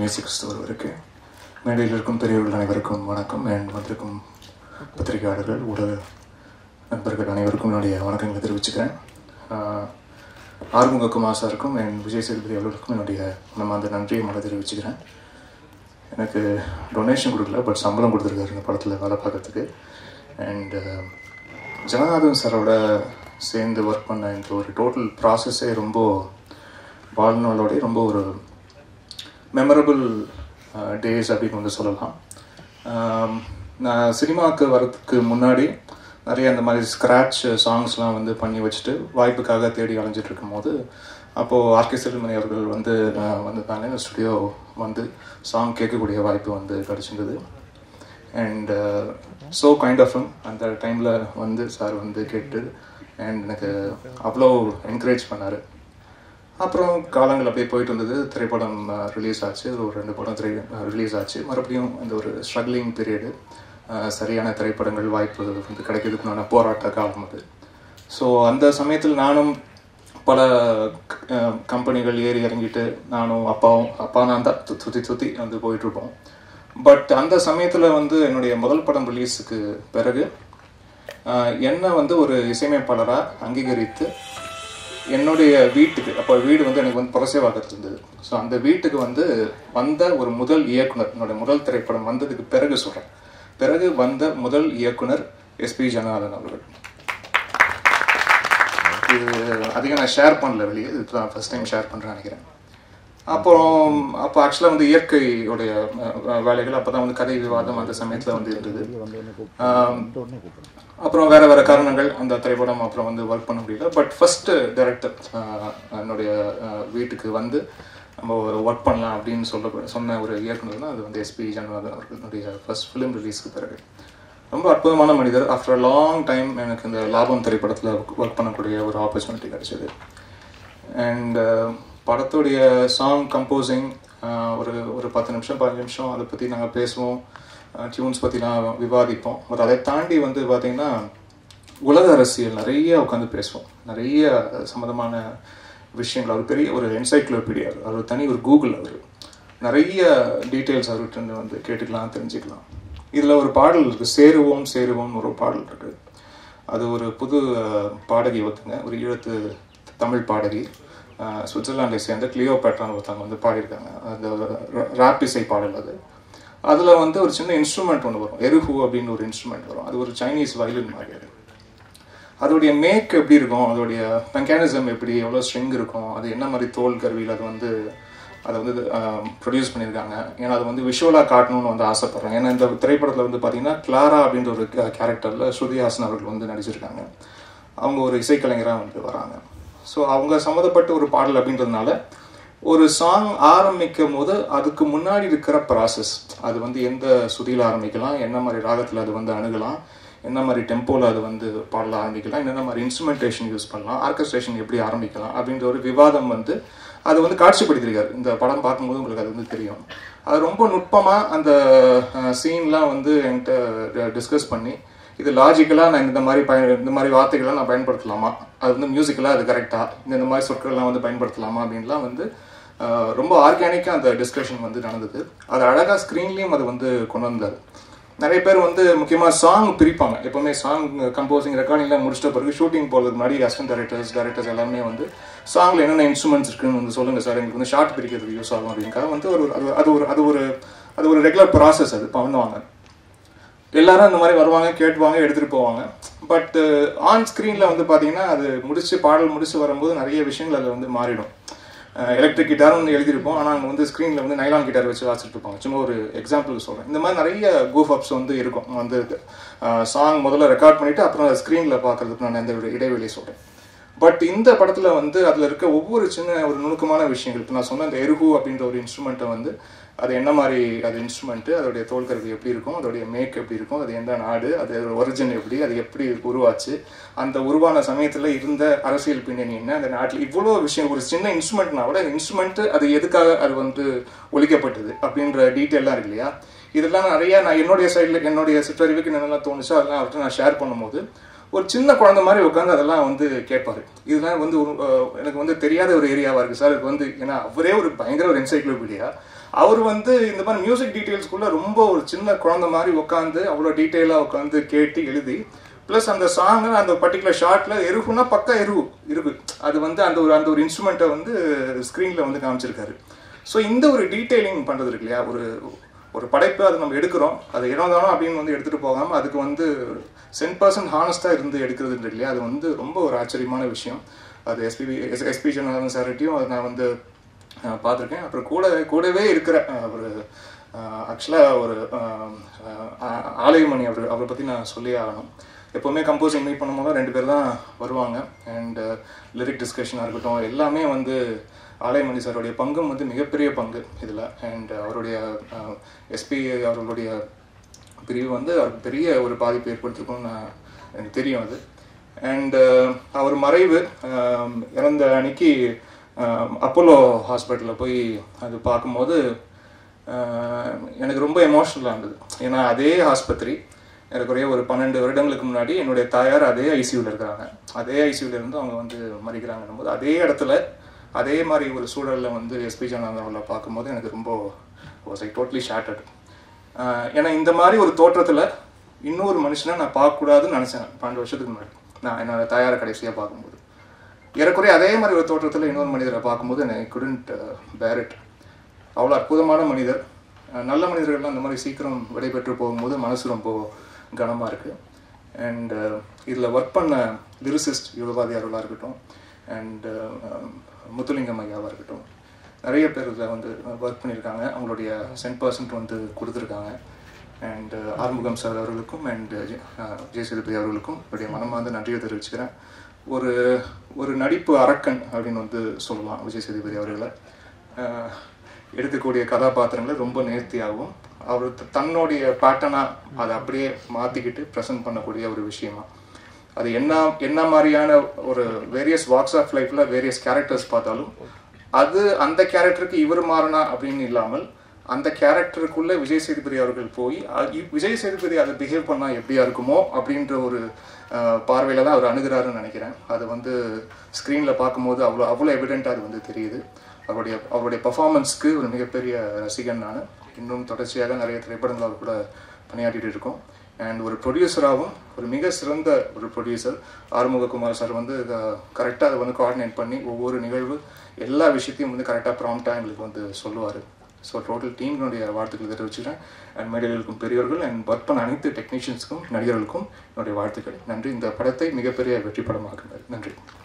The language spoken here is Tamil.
இயேசு கிறிஸ்துவருக்கு மேடையில் இருக்கும் பெரியவர்கள் அனைவருக்கும் வணக்கம் அண்ட் வந்திருக்கும் பத்திரிகையாளர்கள் ஊடக நண்பர்கள் அனைவருக்கும் என்னுடைய வணக்கங்களை தெரிவிச்சுக்கிறேன் ஆஹ், ஆறுமுக குமார் சாருக்கும் என் விஜய் சேதுபதி அவர்களுக்கும் என்னுடைய மனமார்ந்த நன்றியை மன தெரிவிச்சுக்கிறேன் எனக்கு டொனேஷன் கொடுக்கல பட் சம்பளம் கொடுத்துருக்காரு இந்த படத்தில் வேலை பார்க்கறதுக்கு அண்ட் ஜனநாதன் சாரோட சேர்ந்து ஒர்க் பண்ண இந்த ஒரு டோட்டல் ப்ராசஸே ரொம்ப வாழ்நாளோடைய ரொம்ப ஒரு மெமரபிள் டேஸ் அப்படின்னு வந்து சொல்லலாம் ஆம், நான் சினிமாவுக்கு வரதுக்கு முன்னாடி நிறைய அந்த மாதிரி ஸ்க்ராட்ச் சாங்ஸ்லாம் வந்து பண்ணி வச்சுட்டு வாய்ப்புக்காக தேடி அலைஞ்சிட்டு இருக்கும்போது அப்போது ஆர்கே செல்மணி அவர்கள் வந்து ஆஹ், வந்திருந்தாங்க ஸ்டுடியோ வந்து சாங் கேட்கக்கூடிய வாய்ப்பு வந்து கிடச்சிருந்தது அண்ட் ஸோ கைண்ட் ஆஃப் அந்த டைமில் வந்து சார் வந்து கேட்டு அண்ட் எனக்கு அவ்வளோ என்கரேஜ் பண்ணார் அப்புறம் காலங்கள் அப்படியே போயிட்டு இருந்தது திரைப்படம் ரிலீஸ் ஆச்சு ஒரு ரெண்டு படம் திரை ரிலீஸ் ஆச்சு மறுபடியும் அந்த ஒரு ஸ்ட்ரகிளிங் பீரியடு சரியான திரைப்படங்கள் வாய்ப்பு வந்து கிடைக்கிறதுக்குண்டான போராட்ட காலம் அது ஸோ அந்த சமயத்தில் நானும் பல அஹ், கம்பெனிகள் ஏறி இறங்கிட்டு நானும் அப்பாவும் அப்பா நான் தான் சு- சுற்றி சுற்றி வந்து போயிட்டுருப்போம் பட் அந்த சமயத்தில் வந்து என்னுடைய முதல் படம் ரிலீஸுக்கு பிறகு ஆஹ், என்னை வந்து ஒரு இசையமைப்பாளராக அங்கீகரித்து என்னுடைய வீட்டுக்கு அப்போ வீடு வந்து எனக்கு வந்து புரசேவாக்கத்தில் இருந்தது ஸோ அந்த வீட்டுக்கு வந்து வந்த ஒரு முதல் இயக்குனர் என்னோட முதல் திரைப்படம் வந்ததுக்கு பிறகு சொல்கிறேன் பிறகு வந்த முதல் இயக்குனர் எஸ்பி ஜனநாதன் அவர்கள் இது அதிகம் நான் ஷேர் பண்ணல வெளியே இது தான் ஃபர்ஸ்ட் டைம் ஷேர் பண்ணுறேன் நினைக்கிறேன் அப்புறம் அப்போ ஆக்சுவலாக வந்து இயற்கையுடைய அஹ், வேலைகள் அப்போ தான் வந்து கதை விவாதம் அந்த சமயத்தில் வந்து இருந்தது ஆம், அப்புறம் வேற வேற காரணங்கள் அந்த திரைப்படம் அப்புறம் வந்து ஒர்க் பண்ண முடியல பட் ஃபர்ஸ்ட் டைரக்டர் என்னுடைய அஹ், வீட்டுக்கு வந்து நம்ம ஒர்க் பண்ணலாம் அப்படின்னு சொல்ல சொன்ன ஒரு இயக்குனர் தான் அது வந்து எஸ்பி ஜனநாதன் அவர்களுடைய ஃபர்ஸ்ட் ஃபிலிம் ரிலீஸ்க்கு பிறகு ரொம்ப அற்புதமான மனிதர் ஆஃப்டர் லாங் டைம் எனக்கு இந்த லாபம் திரைப்படத்தில் ஒர்க் பண்ணக்கூடிய ஒரு ஆப்பர்ச்சுனிட்டி கிடைச்சது அண்ட் படத்துடைய சாங் கம்போசிங் ஒரு ஒரு பத்து நிமிஷம் பதினஞ்சு நிமிஷம் அதை பற்றி நாங்கள் பேசுவோம் டியூன்ஸ் பற்றிலாம் விவாதிப்போம் பட் அதை தாண்டி வந்து பார்த்திங்கன்னா உலக அரசியல் நிறைய உட்காந்து பேசுவோம் நிறைய சம்மந்தமான விஷயங்கள் அவர் பெரிய ஒரு என்சைக்ளோபீடியா அவர் தனி ஒரு கூகுள் அவர் நிறைய டீட்டெயில்ஸ் அவர்கிட்ட வந்து கேட்டுக்கலாம் தெரிஞ்சுக்கலாம் இதில் ஒரு பாடல் இருக்குது சேருவோம் சேருவோம்னு ஒரு பாடல் இருக்குது அது ஒரு புது அஹ், பாடகி ஒருத்தங்க ஒரு ஈழத்து தமிழ் பாடகி அஹ், சுவிட்சர்லாண்டை சேர்ந்த கிளியோ பேட்ரான் ஒருத்தவங்க வந்து பாடியிருக்காங்க அந்த ராப் இசை பாடல் அது அதில் வந்து ஒரு சின்ன இன்ஸ்ட்ருமெண்ட் ஒன்று வரும் எருஹு அப்படின்னு ஒரு இன்ஸ்ட்ருமெண்ட் வரும் அது ஒரு சைனீஸ் வயலின் மாதிரி அது அதோடைய மேக் எப்படி இருக்கும் அதோடைய மெக்கானிசம் எப்படி எவ்வளோ ஸ்ட்ரிங் இருக்கும் அது என்ன மாதிரி தோல் கருவியில் அது வந்து அதை வந்து ப்ரொடியூஸ் பண்ணியிருக்காங்க ஏன்னா அது வந்து விஷுவலாக காட்டணும்னு வந்து ஆசைப்பட்றேன் ஏன்னா இந்த திரைப்படத்தில் வந்து பார்த்தீங்கன்னா கிளாரா அப்படின்ற ஒரு கேரக்டரில் ஸ்ருதி ஹாசன் அவர்கள் வந்து நடிச்சிருக்காங்க அவங்க ஒரு இசைக்கலைஞராக வந்து வராங்க ஸோ அவங்க சம்மந்தப்பட்ட ஒரு பாடல் அப்படின்றதுனால ஒரு சாங் ஆரம்பிக்கும் போது அதுக்கு முன்னாடி இருக்கிற ப்ராசஸ் அது வந்து எந்த சுதியில் ஆரம்பிக்கலாம் என்ன மாதிரி ராகத்தில் அது வந்து அணுகலாம் என்ன மாதிரி டெம்போவில் அது வந்து பாடல ஆரம்பிக்கலாம் என்னென்ன மாதிரி இன்ஸ்ட்ருமெண்டேஷன் யூஸ் பண்ணலாம் ஆர்கஸ்ட்ரேஷன் எப்படி ஆரம்பிக்கலாம் அப்படின்ற ஒரு விவாதம் வந்து அது வந்து காட்சிப்படுத்தியிருக்காரு இந்த படம் பார்க்கும்போது உங்களுக்கு அது வந்து தெரியும் அது ரொம்ப நுட்பமாக அந்த சீன்லாம் வந்து என்கிட்ட டிஸ்கஸ் பண்ணி இது லாஜிக்கலாக நான் இந்த மாதிரி பயன் இந்த மாதிரி வார்த்தைகள்லாம் நான் பயன்படுத்தலாமா அது வந்து மியூசிக்கலாக அது கரெக்டாக இந்த இந்த மாதிரி சொற்கள்லாம் வந்து பயன்படுத்தலாமா அப்படின்லாம் வந்து ஆஹ், ரொம்ப ஆர்கானிக்காக அந்த டிஸ்கஷன் வந்து நடந்தது அது அழகாக ஸ்க்ரீன்லேயும் அது வந்து கொண்டு வந்தார் நிறைய பேர் வந்து முக்கியமாக சாங் பிரிப்பாங்க எப்போவுமே சாங் கம்போசிங் ரெக்கார்டிங்லாம் முடிச்சிட்ட பிறகு ஷூட்டிங் போகிறதுக்கு முன்னாடி அசிஸ்டன்ட் டைரக்டர்ஸ் டைரக்டர்ஸ் எல்லாமே வந்து சாங்கில் என்னென்ன இன்ஸ்ட்ருமெண்ட்ஸ் இருக்குன்னு வந்து சொல்லுங்கள் சார் எங்களுக்கு வந்து ஷார்ட் பிரிக்கிறதுக்கு யூஸ் ஆகும் அப்படிங்கிறத வந்து ஒரு அது- அது ஒரு அது ஒரு அது ஒரு ரெகுலர் ப்ராசஸ் அது பண்ணுவாங்க எல்லாரும் இந்த மாதிரி வருவாங்க கேட்டுவாங்க எடுத்துகிட்டு போவாங்க பட் ஆன் ஸ்க்ரீனில் வந்து பார்த்தீங்கன்னா அது முடிச்சு பாடல் முடிச்சு வரும்போது நிறைய விஷயங்கள் அதில் வந்து மாறிடும் எலக்ட்ரிக் கிட்டாரும் வந்து எழுதியிருப்போம் ஆனால் அங்கே வந்து ஸ்க்ரீனில் வந்து நைலான் கிட்டார் வச்சு வாசிட்டு இருப்பாங்க சும்மா ஒரு எக்ஸாம்பிள் சொல்கிறேன் இந்த மாதிரி நிறைய கூஃப் அப்ஸ் வந்து இருக்கும் வந்து சாங் முதல்ல ரெக்கார்ட் பண்ணிவிட்டு அப்புறம் ஸ்க்ரீனில் பார்க்கறதுக்கு நான் இந்த ஒரு இடைவெளி சொல்கிறேன் பட் இந்த படத்தில் வந்து அதில் இருக்க ஒவ்வொரு சின்ன ஒரு நுணுக்கமான விஷயங்கள் இப்போ நான் சொன்ன இந்த எருகு அப்படின்ற ஒரு இன்ஸ்ட்ருமெண்ட்டை வந்து அது என்ன மாதிரி அது இன்ஸ்ட்ருமெண்ட்டு அதோடைய தோல் கருவி எப்படி இருக்கும் அதோடைய மேக் எப்படி இருக்கும் அது எந்த நாடு அது ஒரிஜின் எப்படி அது எப்படி உருவாச்சு அந்த உருவான சமயத்தில் இருந்த அரசியல் பின்னணி என்ன அந்த நாட்டில் இவ்வளோ விஷயம் ஒரு சின்ன இன்ஸ்ட்ருமெண்ட்னா கூட இன்ஸ்ட்ருமெண்ட்டு அது எதுக்காக அது வந்து ஒழிக்கப்பட்டது அப்படின்ற டீட்டெயிலாம் இருக்கு இல்லையா இதெல்லாம் நிறைய நான் என்னுடைய சைடில் என்னுடைய சிற்றறிவுக்கு என்னென்னலாம் தோணுச்சோ அதெல்லாம் அவர்கிட்ட நான் ஷேர் பண்ணும்போது ஒரு சின்ன குழந்தை மாதிரி உட்காந்து அதெல்லாம் வந்து கேட்பாரு இதெல்லாம் வந்து ஒரு, அஹ், எனக்கு வந்து தெரியாத ஒரு ஏரியாவா இருக்கு சார் எனக்கு வந்து ஏன்னா அவரே ஒரு பயங்கர ஒரு என்சைக்ளோபீடியா அவர் வந்து இந்த மாதிரி மியூசிக் டீட்டெயில்ஸ்குள்ள ரொம்ப ஒரு சின்ன குழந்தை மாதிரி உட்காந்து அவ்வளோ டீட்டெயிலாக உட்காந்து கேட்டு எழுதி ப்ளஸ் அந்த சாங் அந்த பர்டிகுலர் ஷார்ட்ல எருகுனா பக்கா எருகு இருக்கு அது வந்து அந்த ஒரு அந்த ஒரு இன்ஸ்ட்ருமெண்ட்டை வந்து ஸ்க்ரீனில் வந்து காமிச்சிருக்காரு ஸோ இந்த ஒரு டீட்டெயிலிங் பண்ணுறது இருக்கு இல்லையா ஒரு ஒரு படைப்பு அதை நம்ம எடுக்கிறோம் அதை இறந்தானோ அப்படின்னு வந்து எடுத்துகிட்டு போகாமல் அதுக்கு வந்து சென் பர்சன்ட் ஹானஸ்ட்டாக இருந்து எடுக்கிறது இருக்கு இல்லையா அது வந்து ரொம்ப ஒரு ஆச்சரியமான விஷயம் அது எஸ்பிபி எஸ் எஸ்பி ஜனநாதன் சார்ட்டையும் அதை நான் வந்து அஹ், பார்த்திருக்கேன் அப்புறம் கூட கூடவே இருக்கிற அஹ், ஒரு ஆக்சுவலாக ஒரு அஹ், அஹ், ஆலயமணி அவர் அவரை பற்றி நான் சொல்லியே ஆகணும் எப்போவுமே கம்போசிங் மீட் பண்ணும்போது ரெண்டு பேர் தான் வருவாங்க அண்ட் லிரிக் டிஸ்கஷனாக இருக்கட்டும் எல்லாமே வந்து ஆலயமணி சாருடைய பங்கும் வந்து மிகப்பெரிய பங்கு இதில் அண்ட் அவருடைய எஸ்பி அவர்களுடைய பிரிவு வந்து அவருக்கு பெரிய ஒரு பாதிப்பு ஏற்படுத்திருக்கும்னு நான் எனக்கு தெரியும் அது அண்ட் அவர் மறைவு அஹ், இறந்த அன்னைக்கு அஹ், அப்போலோ ஹாஸ்பிட்டலில் போய் அது பார்க்கும்போது அஹ், எனக்கு ரொம்ப எமோஷ்னலாக இருந்தது ஏன்னா அதே ஆஸ்பத்திரி ஏறக்குறைய ஒரு பன்னெண்டு வருடங்களுக்கு முன்னாடி என்னுடைய தாயார் அதே ஐசியூவில் இருக்கிறாங்க அதே ஐசியூவில் இருந்து அவங்க வந்து மறிக்கிறாங்கன்னும் போது அதே இடத்துல அதே மாதிரி ஒரு சூழலில் வந்து எஸ்பி ஜனநாதன் அவர்களை பார்க்கும்போது எனக்கு ரொம்ப வாஸ் ஐ டோட்லி ஷார்ட்டட் ஏன்னா இந்த மாதிரி ஒரு தோற்றத்தில் இன்னொரு மனுஷனை நான் பார்க்கக்கூடாதுன்னு நினச்சேன் பன்னெண்டு வருஷத்துக்கு முன்னாடி நான் என்னோட தாயாரை கடைசியாக பார்க்கும்போது ஏறக்குறைய அதே மாதிரி ஒரு தோற்றத்தில் இன்னொரு மனிதரை பார்க்கும்போது எனக்கு குடண்ட் பேர் இட் அவ்வளோ அற்புதமான மனிதர் அஹ் நல்ல மனிதர்கள்லாம் அந்த மாதிரி சீக்கிரம் விடைபெற்று போகும்போது மனசு ரொம்ப கனமாக இருக்குது அண்ட் இதில் ஒர்க் பண்ண லிரிசிஸ்ட் யுகபாதி அருளாக இருக்கட்டும் அண்ட் முத்துலிங்கம் ஐயாவாக இருக்கட்டும் நிறைய பேர் இதில் வந்து ஒர்க் பண்ணியிருக்காங்க அவங்களுடைய சென்ட் பர்சன்ட் வந்து கொடுத்துருக்காங்க அண்ட் ஆறுமுகம் சார் அவர்களுக்கும் அண்ட் ஜெய சேதுபதி அவர்களுக்கும் என்னுடைய மனமார்ந்த நன்றியை தெரிவிச்சுக்கிறேன் ஒரு ஒரு நடிப்பு அரக்கன் அப்படின்னு வந்து சொல்லலாம் விஜய் சேதுபதி அவர்களை அஹ், எடுக்கக்கூடிய கதாபாத்திரங்களை ரொம்ப நேர்த்தியாகவும் அவர் த- தன்னுடைய பேட்டர்னாக அதை அப்படியே மாற்றிக்கிட்டு ப்ரெசென்ட் பண்ணக்கூடிய ஒரு விஷயமா அது என்ன என்ன மாதிரியான ஒரு வேரியஸ் வாக்ஸ் ஆஃப் லைஃப்ல வேரியஸ் கேரக்டர்ஸ் பார்த்தாலும் அது அந்த கேரக்டருக்கு இவர் மாறினா அப்படின்னு இல்லாமல் அந்த கேரக்டருக்குள்ள விஜய் சேதுபதி அவர்கள் போய் அ- இ- விஜய் சேதுபதி அதை பிஹேவ் பண்ணா எப்படியா இருக்குமோ அப்படின்ற ஒரு அஹ், பார்வையில தான் அவர் அணுகிறாருன்னு நினைக்கிறேன் அது வந்து ஸ்க்ரீனில் பார்க்கும்போது அவ்வளோ அவ்வளோ எவிடென்ட்டாக அது வந்து தெரியுது அவருடைய அவருடைய பர்ஃபார்மன்ஸ்க்கு ஒரு மிகப்பெரிய ரசிகன் நான் இன்னும் தொடர்ச்சியாக நிறைய திரைப்படங்கள் அவர் கூட பணியாற்றிட்டு இருக்கோம் அண்ட் ஒரு ப்ரொடியூசராகவும் ஒரு மிக சிறந்த ஒரு ப்ரொடியூசர் ஆறுமுககுமார் சார் வந்து கரெக்டாக அதை வந்து கோஆர்டினேட் பண்ணி ஒவ்வொரு நிகழ்வு எல்லா விஷயத்தையும் வந்து கரெக்டாக ப்ராம்ப்டாக எங்களுக்கு வந்து சொல்லுவார் ஸோ டோட்டல் டீமினுடைய வாழ்த்துக்களை தெரிவிச்சுக்கிறேன் அண்ட் மேடையில் இருக்கும் பெரியவர்கள் அண்ட் ஒர்க் பண்ண அனைத்து டெக்னீஷியன்ஸ்க்கும் நடிகர்களுக்கும் என்னுடைய வாழ்த்துக்கள் நன்றி இந்த படத்தை மிகப்பெரிய வெற்றி படமாக்குங்கள் நன்றி